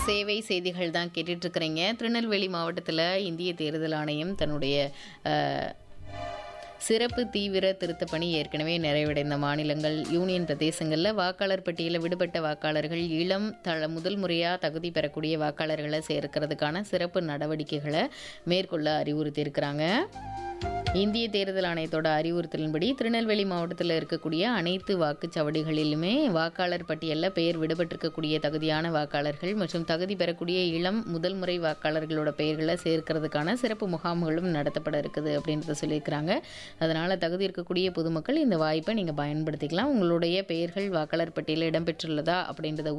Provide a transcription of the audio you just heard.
சேவை செய்திகள் தான் கேட்டுட்டு இருக்கிறீங்க திருநெல்வேலி மாவட்டத்தில் இந்திய தேர்தல் ஆணையம் தன்னுடைய அஹ், சிறப்பு தீவிர திருத்தப் பணி ஏற்கனவே நிறைவடைந்த மாநிலங்கள் யூனியன் பிரதேசங்களில் வாக்காளர் பட்டியலில் விடுபட்ட வாக்காளர்கள் இளம் தள முதல் முறையாக தகுதி பெறக்கூடிய வாக்காளர்களை சேர்க்கிறதுக்கான சிறப்பு நடவடிக்கைகளை மேற்கொள்ள அறிவுறுத்தியிருக்கிறாங்க இந்திய தேர்தல் ஆணையத்தோட அறிவுறுத்தலின்படி திருநெல்வேலி மாவட்டத்தில் இருக்கக்கூடிய அனைத்து வாக்குச்சாவடிகளிலுமே வாக்காளர் பட்டியலில் பெயர் விடுபட்டிருக்கக்கூடிய தகுதியான வாக்காளர்கள் மற்றும் தகுதி பெறக்கூடிய இளம் முதல் முறை வாக்காளர்களோட பெயர்களை சேர்க்கிறதுக்கான சிறப்பு முகாம்களும் நடத்தப்பட இருக்குது அப்படின்றத சொல்லியிருக்கிறாங்க அதனால் தகுதி இருக்கக்கூடிய பொதுமக்கள் இந்த வாய்ப்பை நீங்கள் பயன்படுத்திக்கலாம் உங்களுடைய பெயர்கள் வாக்காளர் பட்டியலில் இடம்பெற்றுள்ளதா அப்படின்றத